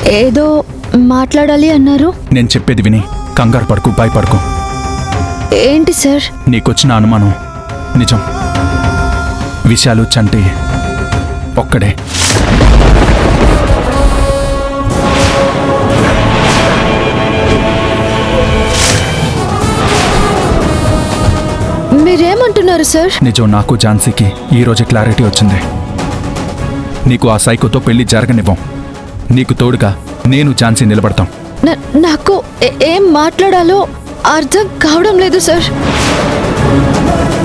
ఏదో మాట్లాడాలి అన్నారు నేను చెప్పేది విని కంగారు పడుకు భయపడుకు ఏంటి సార్ నీకొచ్చిన అనుమానం నిజం విషయాలు చంటి ఒక్కడే మీరేమంటున్నారు సార్ నిజం నాకు ఝాన్సీకి ఈ రోజు క్లారిటీ వచ్చింది నీకు ఆ సైకోతో పెళ్లి జరగనివ్వం నీకు తోడుగా నేను ఝాన్సీ నిలబడతాం నా- నాకు ఏ- ఏం మాట్లాడాలో అర్థం కావడం లేదు సార్